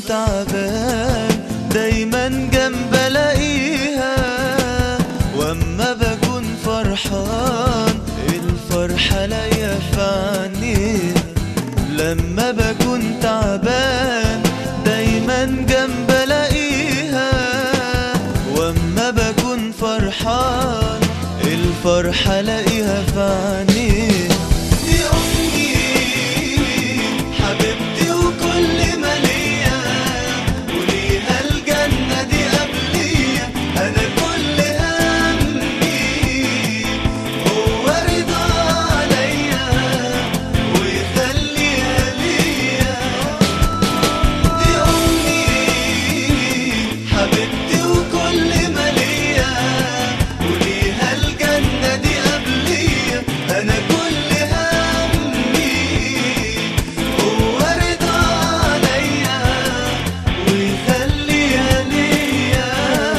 تعبان دايما جنب الاقيها واما بكون فرحان الفرحة لاقيها في عينيها لما بكون تعبان دايما جنب الاقيها واما بكون فرحان الفرحة لاقيها في عينيها دي أمي حبيبتي وكل ما ليا وليها الجنة دي قبلية أنا كل همي هو رضا عليا ويخليها ليا دي أمي حبيبتي وكل ما ليا وليها الجنة دي قبلية أنا كل همي هو رضا عليا ويخليها ليا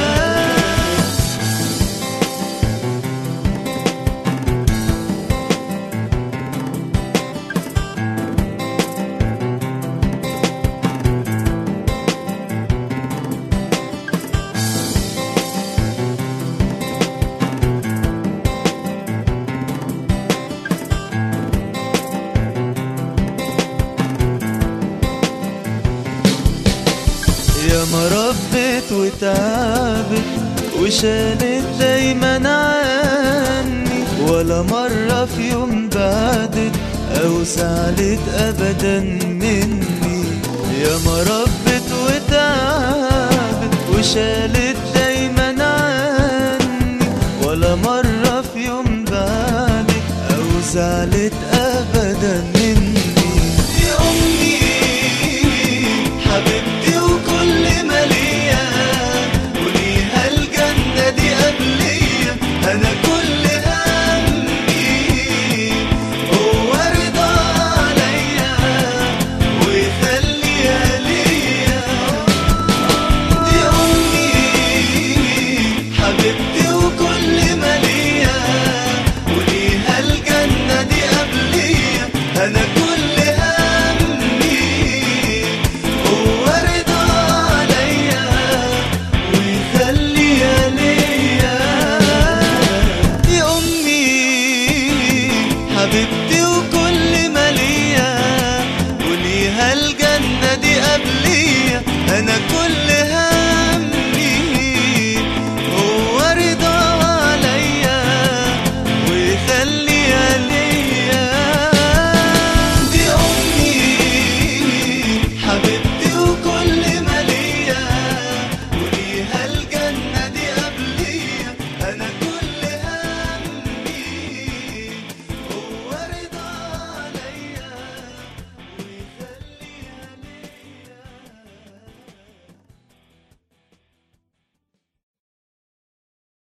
يا ما ربت وتعبت وشالت دايما عني ولا مرة في يوم بعدت أو زعلت أبدا مني يا ما ربت وتعبت وشالت